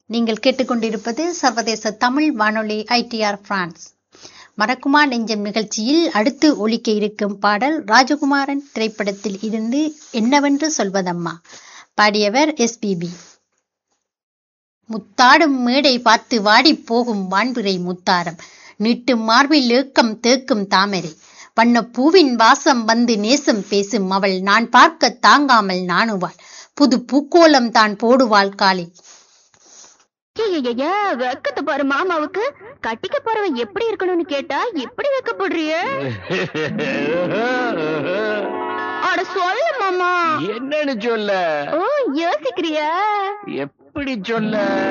நீங்கள் கேட்டுக்கொண்டிருப்பது சர்வதேச தமிழ் வானொலி ஐடிஆர் பிரான்ஸ் மறக்குமா நெஞ்சம் நிகழ்ச்சியில் அடுத்து ஒலிக்க இருக்கும் பாடல் ராஜகுமாரன் திரைப்படத்தில் இருந்து என்னவென்று சொல்வதம்மா பாடியவர் எஸ்பிபி முத்தாடும் மேடை பார்த்து வாடிப் போகும் வான்பிறை முத்தாரம் நீட்டும் மார்பில் ஏக்கம் தேக்கும் தாமரை வண்ணப் பூவின் வாசம் வந்து நேசம் பேசும் அவள் நான் பார்க்க தாங்காமல் நாணுவாள் புது பூக்கோலம் தான் போடுவாள் காலில் ஐயையைய, வெக்கத்தை பாரு மாமாவுக்கு கட்டிக்க போறவன் எப்படி இருக்கணும்னு கேட்டா எப்படி வெக்கப்படுறிய அட சொல்லு மாமா என்னன்னு சொல்ல ஓ யோசிக்கிறியா எப்படி சொல்ல